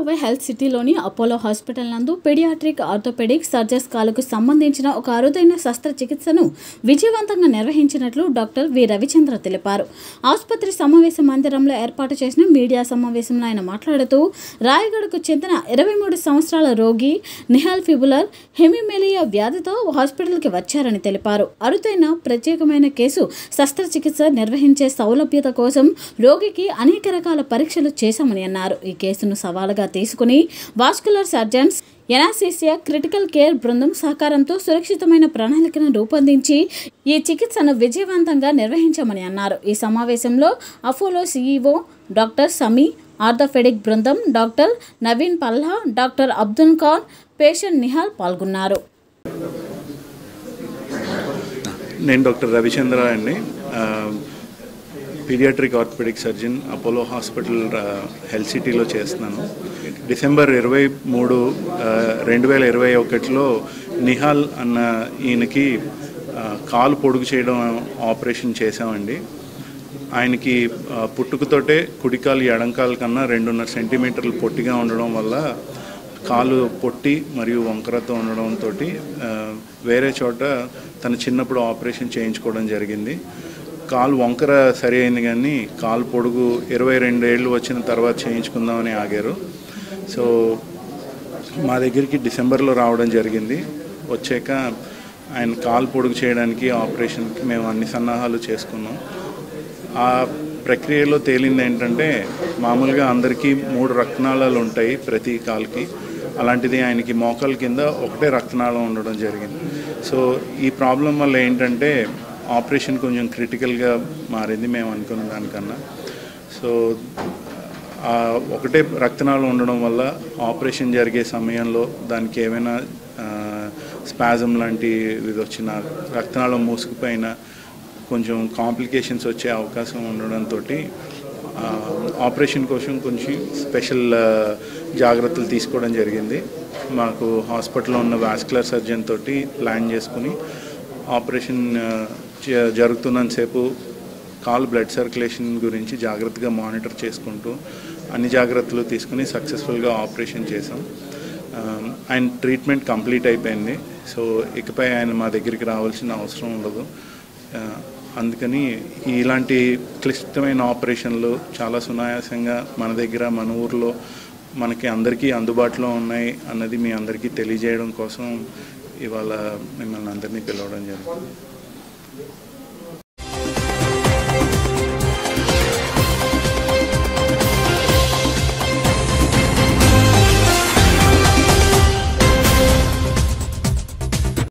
ఇరవై హెల్త్ సిటీలోని Apollo hospital నందు పెడియాట్రిక్ ఆర్థోపెడిక్ సర్జర్స్ కాలుకు సంబంధించిన ఒక అరుదైన శస్త్రచికిత్సను విజయవంతంగా నిర్వహించినట్లు డాక్టర్ వి రవిచంద్ర తెలిపారు ఆసుపత్రి సమావేశ మందిరంలో ఏర్పాటు చేసిన మీడియా సమావేశంలో ఆయన మాట్లాడుతూ రాయగడకు చెందిన ఇరవై మూడు సంవత్సరాల రోగి నిహాల్ ఫిబులర్ హెమిమెలియా వ్యాధితో హాస్పిటల్కి వచ్చారని తెలిపారు అరుదైన ప్రత్యేకమైన కేసు శస్త్రచికిత్స నిర్వహించే సౌలభ్యత కోసం రోగికి అనేక రకాల పరీక్షలు చేశామని అన్నారు ఈ కేసును సవాలుగా తీసుకుని vascular surgeons anaesthesia critical care బృందం సహకారంతో సురక్షితమైన ప్రణాళికను రూపొందించి ఈ చికిత్సను విజయవంతంగా నిర్వహించామని అన్నారు ఈ సమావేశంలో Apollo CEO doctor Sami orthopaedic బృందం doctor Naveen Palla doctor Abdul Khan patient Nihal పాల్గొన్నారు నేను డాక్టర్ రవిచంద్ర అండి paediatric orthopaedic surgeon Apollo hospital ఆ, హెల్త్ సిటీలో చేస్తున్నాను డిసెంబర్ ఇరవై మూడు ఆ, రెండు వేల ఇరవై ఒకటిలో నిహాల్ అన్న ఈయనకి ఆ, కాలు పొడుగు చేయడం ఆపరేషన్ చేశామండి ఆయనకి ఆ, పుట్టుకతోటే కుడికాలు ఎడంకాలు కన్నా రెండున్నర సెంటీమీటర్లు పొట్టిగా ఉండడం వల్ల కాలు పొట్టి మరియు వంకరతో ఉండడంతో వేరే చోట తన చిన్నప్పుడు ఆపరేషన్ చేయించుకోవడం జరిగింది కాలు వంకర సరి అయింది కానీ కాలు పొడుగు ఇరవై రెండు ఏళ్ళు వచ్చిన తర్వాత చేయించుకుందామని ఆగారు సో మా దగ్గరికి డిసెంబర్లో రావడం జరిగింది వచ్చాక ఆయన కాలు పొడుగు చేయడానికి ఆపరేషన్కి మేము అన్ని సన్నాహాలు చేసుకున్నాం ఆ ప్రక్రియలో తేలింది ఏంటంటే మామూలుగా అందరికీ మూడు రక్తనాళాలు ఉంటాయి ప్రతి కాలుకి అలాంటిది ఆయనకి మోకాల కింద ఒకటే రక్తనాళం ఉండడం జరిగింది సో ఈ ప్రాబ్లం వల్ల ఏంటంటే ఆపరేషన్ కొంచెం క్రిటికల్గా మారింది మేము అనుకున్న దానికన్నా సో ఆ ఒకటే రక్తనాళం ఉండడం వల్ల ఆపరేషన్ జరిగే సమయంలో దానికి ఏమైనా స్పాజం లాంటి ఇది వచ్చిన రక్తనాళం మూసుకుపోయిన కొంచెం కాంప్లికేషన్స్ వచ్చే అవకాశం ఉండడంతో ఆపరేషన్ కోసం కొంచెం స్పెషల్ ఆ, జాగ్రత్తలు తీసుకోవడం జరిగింది మాకు హాస్పిటల్లో ఉన్న వాస్కులర్ సర్జన్ తోటి ప్లాన్ చేసుకుని ఆపరేషన్ ఆ, జ- జరుగుతున్నంతసేపు కాల్ బ్లడ్ సర్క్యులేషన్ గురించి జాగ్రత్తగా మానిటర్ చేసుకుంటూ అన్ని జాగ్రత్తలు తీసుకుని సక్సెస్ఫుల్గా ఆపరేషన్ చేసాం ఆ, ఆయన ట్రీట్మెంట్ కంప్లీట్ అయిపోయింది సో ఇకపై ఆయన మా దగ్గరికి రావాల్సిన అవసరం ఉండదు ఆ, అందుకని ఇలాంటి క్లిష్టమైన ఆపరేషన్లు చాలా సునాయాసంగా మన దగ్గర మన ఊర్లో మనకి అందరికీ అందుబాటులో ఉన్నాయి అన్నది మీ అందరికీ తెలియజేయడం కోసం ఇవాళ మిమ్మల్ని అందరినీ పిలవడం జరిగింది